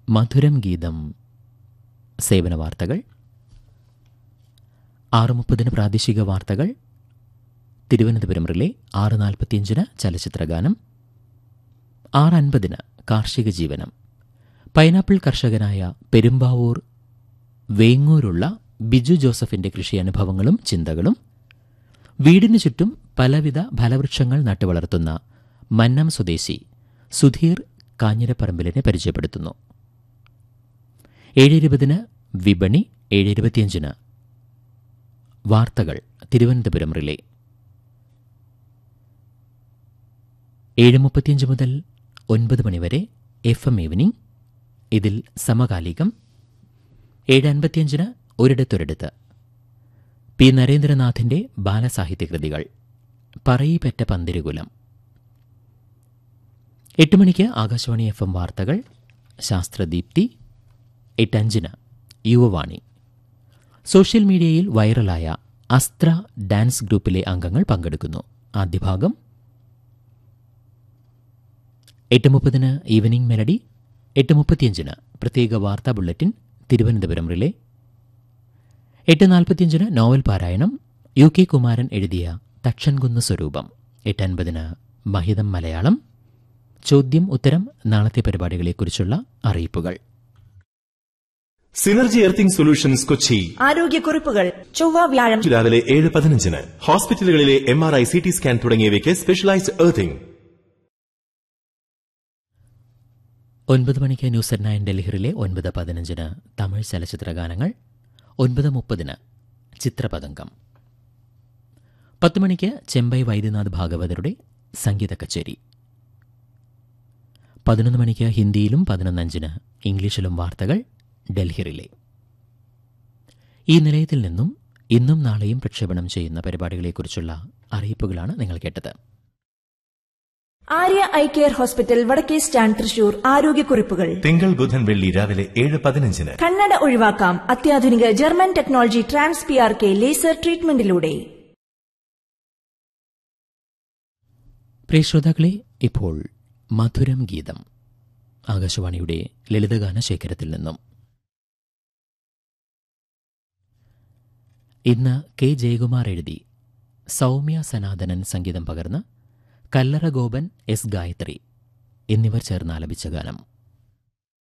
മധുരം ഗീതം സേവന വാർത്തകൾ ആറ് മുപ്പതിന് പ്രാദേശിക വാർത്തകൾ തിരുവനന്തപുരം റിലേ ആറ് നാൽപ്പത്തിയഞ്ചിന് ചലച്ചിത്രഗാനം ആറ് അൻപതിന് കാർഷിക ജീവനം പൈനാപ്പിൾ കർഷകനായ പെരുമ്പാവൂർ വേങ്ങൂരുള്ള ബിജു ജോസഫിന്റെ കൃഷി അനുഭവങ്ങളും ചിന്തകളും വീടിനു ചുറ്റും പലവിധ ഫലവൃക്ഷങ്ങൾ നട്ടുവളർത്തുന്ന മന്നം സ്വദേശി സുധീർ കാഞ്ഞിരപ്പറമ്പിലിനെ പരിചയപ്പെടുത്തുന്നു ഏഴ് ഇരുപതിന് വിപണി ഏഴ് ഇരുപത്തിയഞ്ചിന് വാർത്തകൾ തിരുവനന്തപുരം റിലേ ഏഴ് മുപ്പത്തിയഞ്ച് മുതൽ ഒൻപത് മണിവരെ എഫ് എം ഈവനിംഗ് ഇതിൽ സമകാലികം ഏഴ് അൻപത്തിയഞ്ചിന് ഒരിടത്തൊരിടത്ത് പി നരേന്ദ്രനാഥിന്റെ ബാലസാഹിത്യ കൃതികൾ പറയിപ്പറ്റ പന്തിരുകുലം എട്ട് മണിക്ക് ആകാശവാണി എഫ് എം വാർത്തകൾ ശാസ്ത്രദീപ്തി എട്ടഞ്ചിന് യുവവാണി സോഷ്യൽ മീഡിയയിൽ വൈറലായ അസ്ത്ര ഡാൻസ് ഗ്രൂപ്പിലെ അംഗങ്ങൾ പങ്കെടുക്കുന്നു ആദ്യ ഭാഗം എട്ട് മുപ്പതിന് ഈവനിംഗ് മെലഡി എട്ട് മുപ്പത്തിയഞ്ചിന് പ്രത്യേക വാർത്താ ബുള്ളറ്റിൻ തിരുവനന്തപുരം റിലേ എട്ട് നാൽപ്പത്തിയഞ്ചിന് നോവൽ പാരായണം യു കെ കുമാരൻ എഴുതിയ തക്ഷൻകുന്ന് സ്വരൂപം എട്ട് അൻപതിന് മഹിതം മലയാളം ചോദ്യം ഉത്തരം നാളത്തെ പരിപാടികളെക്കുറിച്ചുള്ള അറിയിപ്പുകൾ സിനർജി എർത്തിംഗ് സൊല്യൂഷൻസ് കൊച്ചി ആരോഗ്യക്കുറിപ്പുകൾ ചൊവ്വ വ്യാഴം രാവിലെ ഏഴ് പതിനഞ്ചിന് ഹോസ്പിറ്റലുകളിലെ M R I C T scan തുടങ്ങിയവയ്ക്ക് സ്പെഷ്യലൈസ്ഡ് എർത്തിംഗ് ഒൻപത് മണിക്ക് ന്യൂസ് അറ്റ് നയൻ ഡൽഹിയിലെ ഒൻപത് പതിനഞ്ചിന് തമിഴ് ചലച്ചിത്ര ഗാനങ്ങൾ ഒൻപത് മുപ്പതിന് ചിത്രപതംഗം പത്ത് മണിക്ക് ചെമ്പൈ വൈദ്യനാഥ് ഭാഗവതരുടെ സംഗീത കച്ചേരി പതിനൊന്ന് മണിക്ക് ഹിന്ദിയിലും പതിനൊന്നഞ്ചിന് ഇംഗ്ലീഷിലും വാർത്തകൾ ഡൽഹിയിലെ ഈ നിലയത്തിൽ നിന്നും ഇന്നും നാളെയും പ്രക്ഷേപണം ചെയ്യുന്ന പരിപാടികളെക്കുറിച്ചുള്ള അറിയിപ്പുകളാണ് നിങ്ങൾ കേട്ടത് ആര്യ ഐ കെയർ ഹോസ്പിറ്റൽ വടക്കേ സ്റ്റാൻഡ് തൃശൂർ ആരോഗ്യക്കുറിപ്പുകൾ തിങ്കൾ ബുധൻ വെള്ളി രാവിലെ ഏഴ് പതിനഞ്ചിന് കണ്ണട ഒഴിവാക്കാം അത്യാധുനിക German technology trans P R K laser ട്രീറ്റ്മെന്റിലൂടെ പ്രിയ ശ്രോതാക്കളെ ഇപ്പോൾ മധുരം ഗീതം ആകാശവാണിയുടെ ലളിതഗാന ശേഖരത്തിൽ നിന്നും ഇന്ന് കെ ജയകുമാർ എഴുതി സൗമ്യ സനാതനൻ സംഗീതം പകർന്ന് കല്ലറ ഗോപൻ എസ് ഗായത്രി എന്നിവർ ചേർന്ന് ആലപിച്ച ഗാനം